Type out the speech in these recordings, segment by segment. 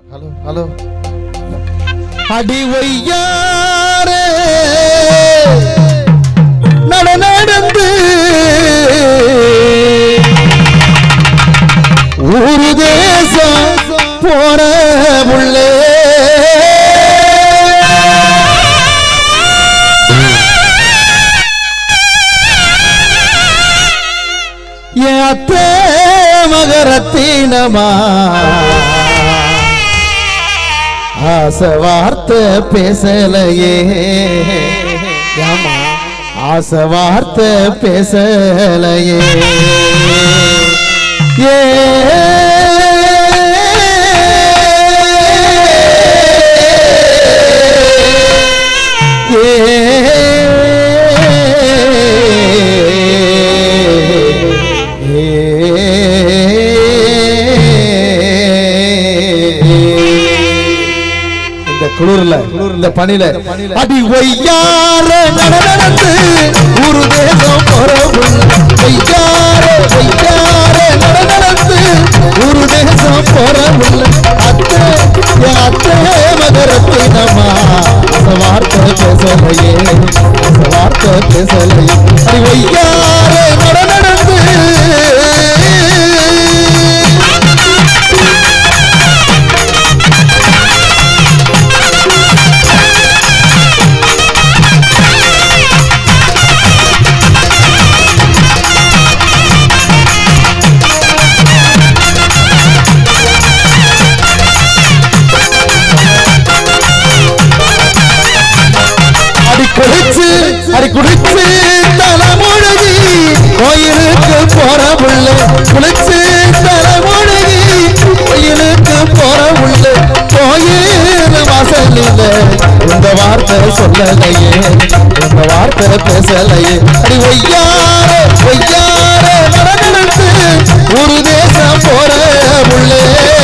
Hello hello அடி ஒய்யாரே நட நடந்து ஒரு தேசம் போற உள்ளே என் அத்தே மகரத்தினமா ஆசை வார்த்தை பேசலையே ஆமா ஆசை வார்த்தை பேசலையே ஏ இந்த குளிர்ல இந்த பனில அடி ஒய்யார நடந்து ஒரு தேசம் போறவுள்ள ஒய்யார ஒய்யார நடந்து ஒரு தேசம் போறவுள்ள அத்தை என் அத்தை மகரத்தினமா அந்த வார்த்தை பேசலையே அந்த வார்த்தை பேசலையே அடி ஒய்யார நடந்து அடி குடிச்சு அடி குடிச்சு தலைமுழுகி கோயிலுக்கு போற புள்ள குளிச்சு தலைமுழுகி கோயிலுக்கு போற புள்ள கோயில் வாசலில் இந்த வார்த்தை சொல்லலையே இந்த வார்த்தை பேசலையே அடி ஒய்யார ஒய்யார நடந்து ஒரு தேசம் போற புள்ளே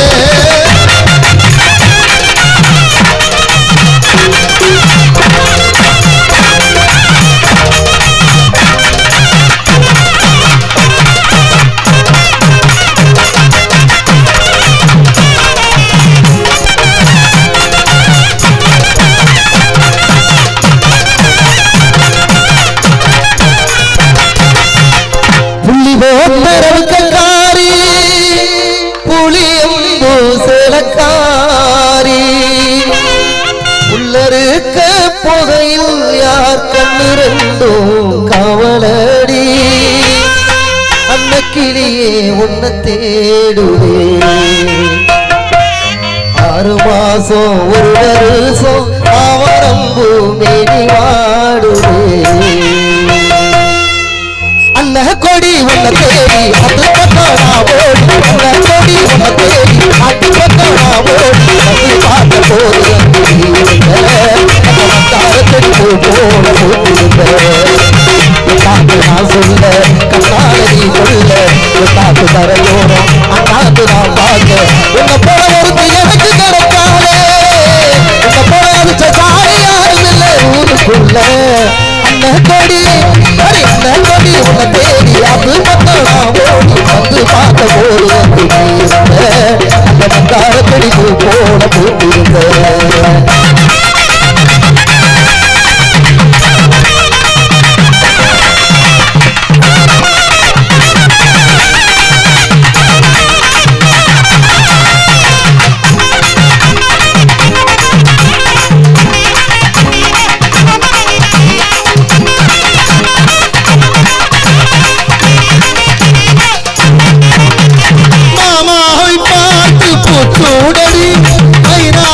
புள்ளி போத்தரவுக்காரி புளியும் பூசலக்காரி உள்ளருக்க புகையில் யார் கண்ணிருந்தோம் காவலடி அந்த கிளியே உன்னை தேடுவே ஆறு மாசம் ஒரு வருஷம் அவரம்பு மேனி வாடுவே அண்ண கொடி உன்ன தேடி அது பக்கடா ஓடி அண்ண கொடி உன்ன தேடி அது பக்கடா ஓடி வந்து பார்த்த போது தாரத்தடி போல போட்டிருந்த காத்து நான் சொல்ல கண்ணாடி சொல்ல காத்து தரையோரம் அண்ணாத்து நான் பார்க்க உன்னை போல ஒருத்தி எனக்கு கிடைக்காதே உன்னை போல அடிச்ச சாரி யாரும் இல்லை ஊருக்குள்ள அண்ணன் கொடி அடி அண்ணன் கொடி உன்னை தேடி அது மக்களா ஓடி வந்து பார்த்த போது வந்து நீ இருந்த அந்த மந்தாரத்தடி பூ போல பூத்திருந்த மாமாவை பார்த்து பூச்சூடடி ஐநா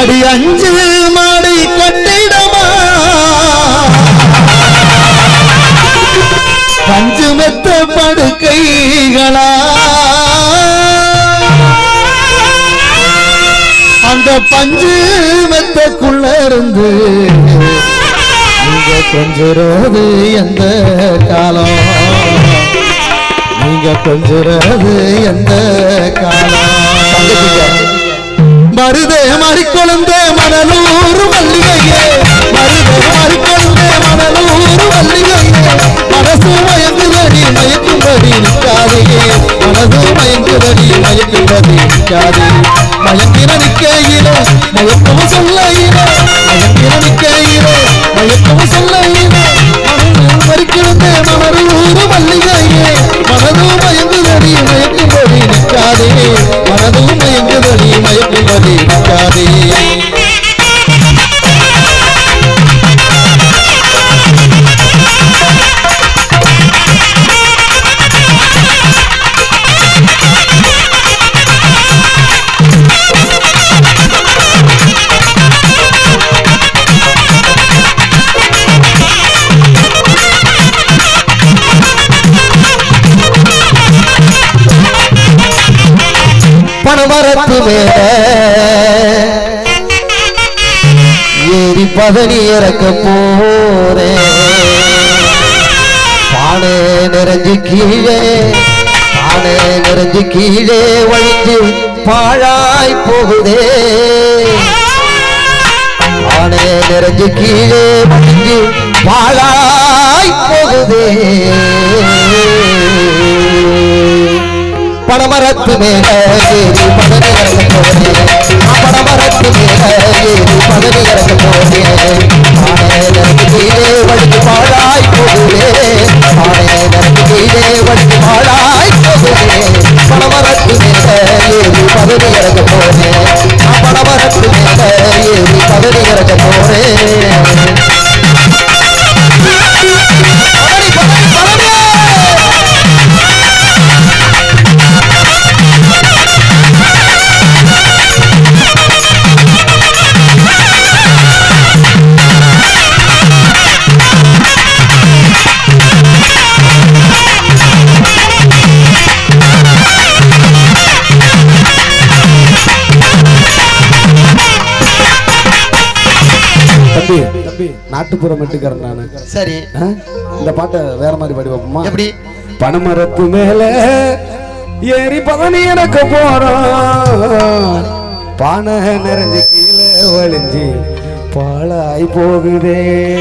அடி அஞ்சு மாடி கட்டிடமா பஞ்சு மெத்த படுக்கைகளா அந்த பஞ்சு மெத்தக்குள்ள இருந்து நீங்க கொஞ்சுறது எந்த காலம் நீங்க கொஞ்சுறது எந்த காலம் மருதே மறிக்கொழுந்தே மணலூர் மல்லிகையே மருதே மறிக்கொழுந்தே மணலூர் மல்லிகையே மனசு மயங்குதடி மயக்கும்படி நிற்காதே மனசு மயங்குதடி மயக்கும்படி நிற்காதே மயங்கின நிற்கையிலே மயக்கவும் சொல்லையிலே மயங்கின நிற்கையிலே மயக்கவும் சொல்லையிலே மனது மறிக்கொழுந்தே மணலூர் மல்லிகையே மனது மயங்குதடி மயக்கும்படி நிற்காதே மனது மயங்குதடி மயக்கும்படி நிற்காதே பணமரத்து மேல ஏறி பதனி இறக்க போறேன் பானை நிறைஞ்சு கீழே பானை நிறைஞ்சு கீழே வழிஞ்சு பாழாய் போகுதே பானை நிறைஞ்சு கீழே வழிஞ்சு பாழாய் போகுதே பணமரத்து மேல ஏறி பதனி இறக்க போறேன் பணமரத்து மேல ஏறி பதனி இறக்க போறேன் பானை நிறந்து கீழே வடிக்கு பாழாய் போகுதே பானை நிறந்து கீழே வடிக்கு பாழாய் போகுதே பணமரத்து மேல ஏறி பதனி இறக்க போறேன் பணமரத்து மேல ஏறி பதனி இறக்க போறேன் பதனி பதனி பதனி தம்பி தம்பி நாட்டுப்புற மெட்டுக்காரன் நானு சரி ஆ? இந்த பாட்டை வேற மாதிரி பாடி வைப்போமா எப்படி பனைமரத்து மேல ஏறி பதனி எனக்கு போறோம் பானை நிறைஞ்சு கீழே வழிஞ்சு பாழாய் போகுதே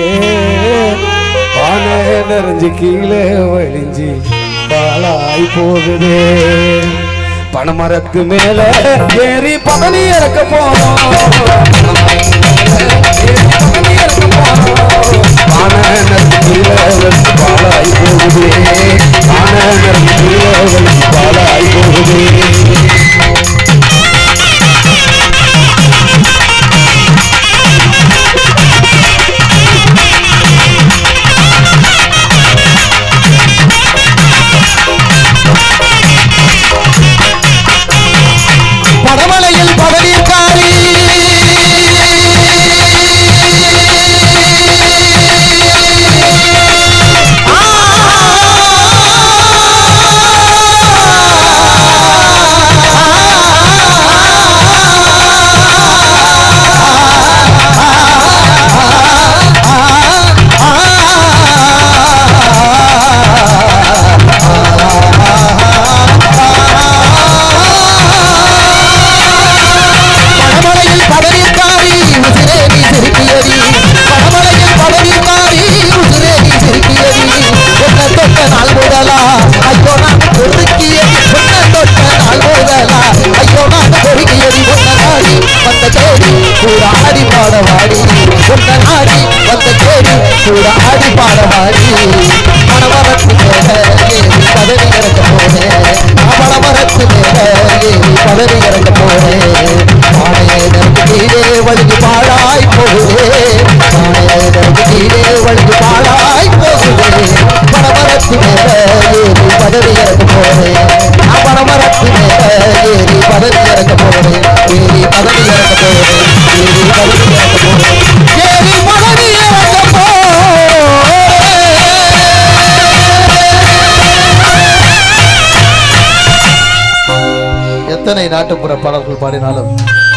பானை நிறைஞ்சு கீழே வழிஞ்சு பாழாய் போகுதே பனைமரத்து மேல ஏறி பதனி இறக்க போறோம் ஏறி பதனி இறக்க போறோம் பானை நிறைஞ்சு கீழே வழிஞ்சு பாழாய் போகுதே பானை நிறைஞ்சு கீழே வழிஞ்சு பாழாய் போகுதே படமலையில் பதவிக்காரி படமலையில் பதவிக்காரி உசிரேகி சிறுக்கியடி படமலையில் பதவிக்காரி உசிரேகி சிறுக்கியடி உன்னை தொட்ட நாள் முதலா ஐயோ நான் பொறுக்கியடி உன்னை தொட்ட நாள் முதலா ஐயோ நான் பொறுக்கியடி உன்னை நாடி வந்த தேடி கூட ஆடி பாட வாடி உன்னை நாடி வந்த தேடி கூட ஆடி பாட வாடி மணமரத்து மேல ஏறி பதவி இறக்க போனேன் மணமரத்து மேல ஏறி பதவி இறக்க போனேன் பானையை நிறந்து கீழே வழுகு பாழாய் போகுதே பானையை நிறந்து கீழே வழுகு பாழாய் போகுதே பணமரத்து மேல ஏறி பதவி இறக்க போறேன் நான் பணமரத்து மேல ஏறி பதவி இறக்க போறேன் ஏறி பதவி இறக்க போறேன் ஏறி நாட்டுப்புற பாடல்கள் பாடினாலும்